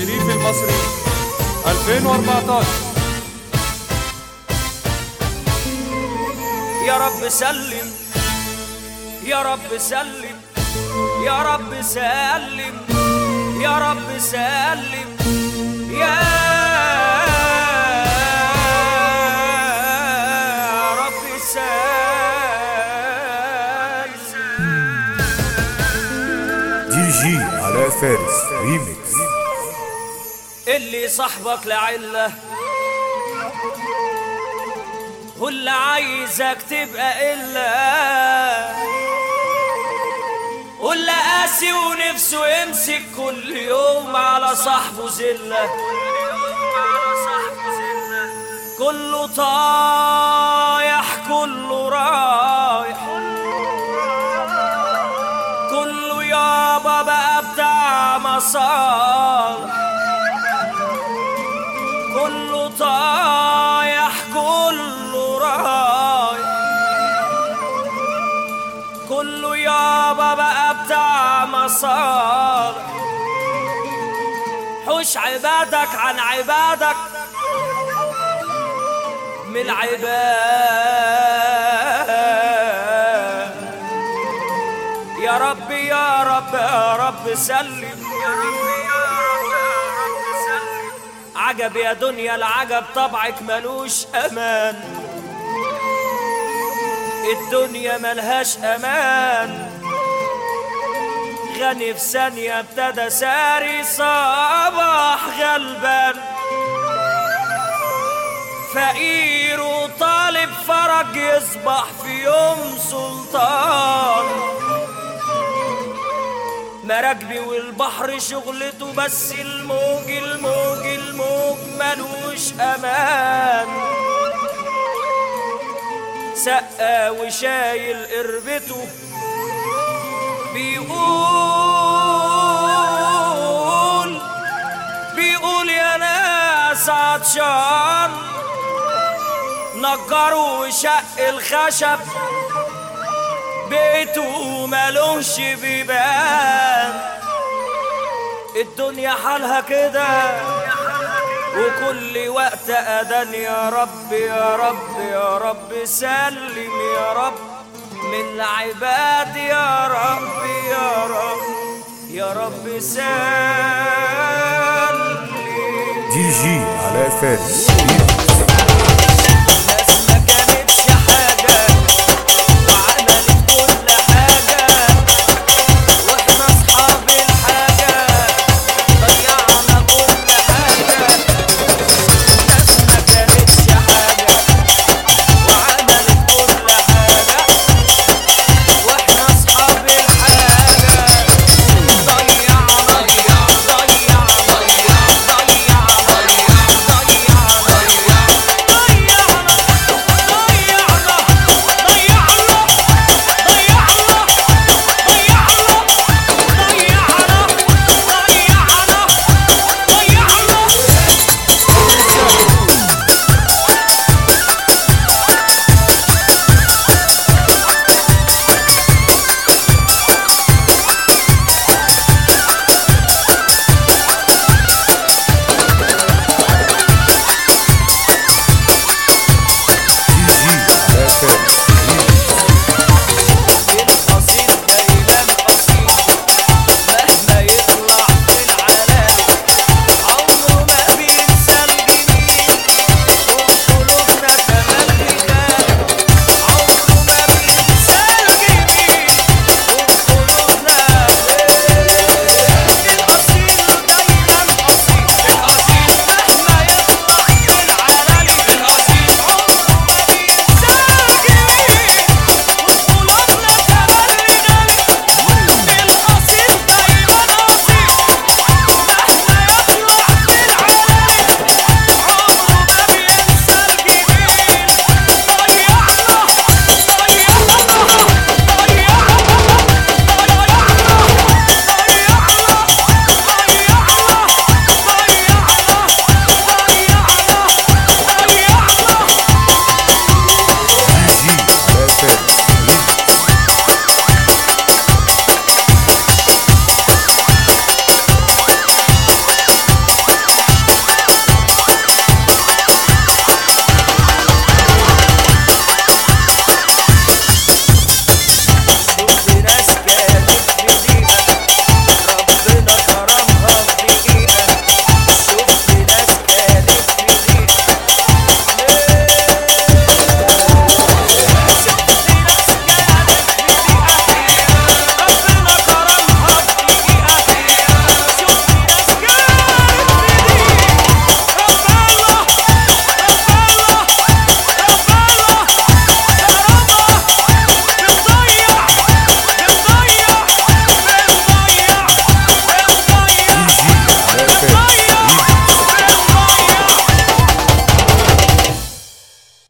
شريف المصري 2014 يا رب سلم يا رب سلم يا رب سلم يا رب سلم يا رب سلم دي جي علاء فارس ريميكس اللي صاحبك لعله واللي عايزك تبقى إلا واللي قاسي ونفسه يمسك كل يوم على صاحبه زلة كله طايح كله رايح كله يابا بقى بتاع مصالح كله طايح كله رايح كله يابا بقى بتاع مصالح حوش عبادك عن عبادك من العباد يا رب يا رب يا رب سلم يا رب يا رب يا رب سلم عجب يا دنيا العجب طبعك ملوش امان الدنيا ملهاش امان غني في ثانية ابتدى ساري صباح غلبان فقير وطالب فرج يصبح في يوم سلطان مراكبي والبحر شغلته بس الموج الموج الموج ملوش امان سقا وشايل قربته بيقول بيقول يا ناس عطشان نجروا وشق الخشب بيته ملوش بيبان الدنيا حالها كده وكل وقت أذان يا رب يا رب يا رب سلم يا رب من العباد يا رب يا رب يا رب سلم دي جي علاء فارس ريميكس